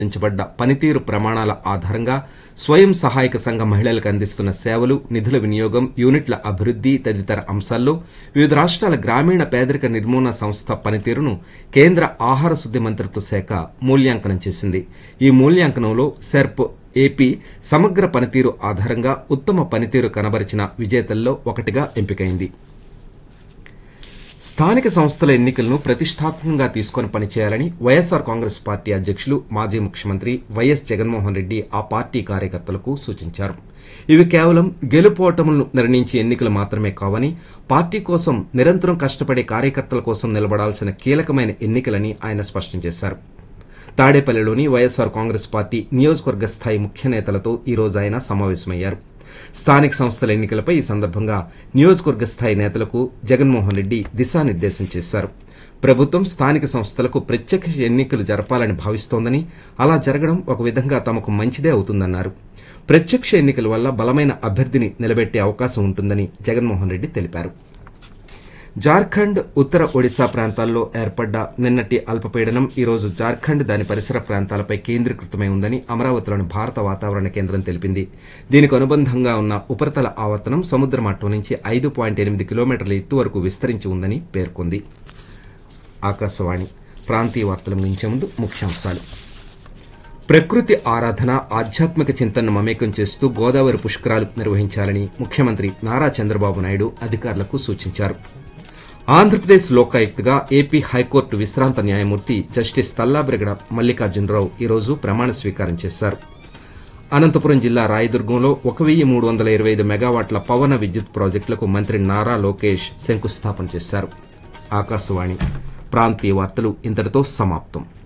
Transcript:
నిర్ధారించబడ్డ పనితీరు ప్రమాణాల ఆధారంగా స్వయం సహాయక సంఘ మహిళలకు అందిస్తున్న సేవలు నిధుల వినియోగం యూనిట్ల అభివృద్ది తదితర అంశాల్లో వివిధ రాష్ట్రాల గ్రామీణ పేదరిక నిర్మూలన సంస్థ పనితీరును కేంద్ర ఆహార శుద్ది మంత్రిత్వ శాఖ మూల్యాంకనం చేసింది ఈ మూల్యాంకనంలో సెర్ప్ ఏపీ సమగ్ర పనితీరు ఆధారంగా ఉత్తమ పనితీరు కనబరిచిన విజేతల్లో ఒకటిగా ఎంపికైంది స్థానిక సంస్థల ఎన్నికలను ప్రతిష్టాత్మకంగా తీసుకొని పనిచేయాలని వైఎస్సార్ కాంగ్రెస్ పార్టీ అధ్యక్షులు మాజీ ముఖ్యమంత్రి వైఎస్ జగన్మోహన్ రెడ్డి ఆ పార్టీ కార్యకర్తలకు సూచించారు ఇవి కేవలం గెలుపోటములను నిర్ణయించే ఎన్నికలు మాత్రమే కావని పార్టీ కోసం నిరంతరం కష్టపడే కార్యకర్తల కోసం నిలబడాల్సిన కీలకమైన ఎన్నికలని ఆయన స్పష్టం చేశారు తాడేపల్లిలోని వైఎస్సార్ కాంగ్రెస్ పార్టీ నియోజకవర్గ స్థాయి ముఖ్య నేతలతో ఈ రోజు ఆయన సమావేశమయ్యారు స్థానిక సంస్థల ఎన్నికలపై ఈ సందర్భంగా నియోజకవర్గ స్థాయి నేతలకు జగన్మోహన్ రెడ్డి దిశానిర్దేశం చేశారు ప్రభుత్వం స్థానిక సంస్థలకు ప్రత్యక్ష ఎన్నికలు జరపాలని భావిస్తోందని అలా జరగడం ఒక విధంగా తమకు మంచిదే అవుతుందన్నారు ప్రత్యక్ష ఎన్నికల వల్ల బలమైన అభ్యర్థిని నిలబెట్టే అవకాశం ఉంటుందని జగన్మోహన్ రెడ్డి తెలిపారు జార్ఖండ్ ఉత్తర ఒడిశా ప్రాంతాల్లో ఏర్పడ్డ నిన్నటి అల్పపీడనం ఈ రోజు జార్ఖండ్ దాని పరిసర ప్రాంతాలపై కేంద్రీకృతమై ఉందని అమరావతిలోని భారత వాతావరణ కేంద్రం తెలిపింది దీనికి అనుబంధంగా ఉన్న ఉపరితల ఆవర్తనం సముద్ర మట్టం నుంచి ఐదు పాయింట్ ఎనిమిది కిలోమీటర్ల ఎత్తు వరకు విస్తరించి ఉందని పేర్కొంది ఆకాశవాణి ప్రాంతీయ వార్తలు ముగించే ముందు ముఖ్యాంశాలు ప్రకృతి ఆరాధన ఆధ్యాత్మిక చింతనను మమేకం చేస్తూ గోదావరి పుష్కరాలు నిర్వహించాలని ముఖ్యమంత్రి నారా చంద్రబాబు నాయుడు అధికారులకు సూచించారు ఆంధ్రప్రదేశ్ లోకాయుక్తగా ఏపీ హైకోర్టు విశ్రాంత న్యాయమూర్తి జస్టిస్ తల్లాబ్రెగడ మల్లికార్జునరావు ఈరోజు ప్రమాణ స్వీకారం చేశారు అనంతపురం జిల్లా రాయదుర్గంలో ఒక వెయ్యి మూడు వందల ఇరవై ఐదు మెగావాట్ల పవన విద్యుత్ ప్రాజెక్టులకు మంత్రి నారా లోకేష్ శంకుస్థాపన చేశారు ఆకాశవాణి ప్రాంతీయ వార్తలు ఇంతటితో సమాప్తం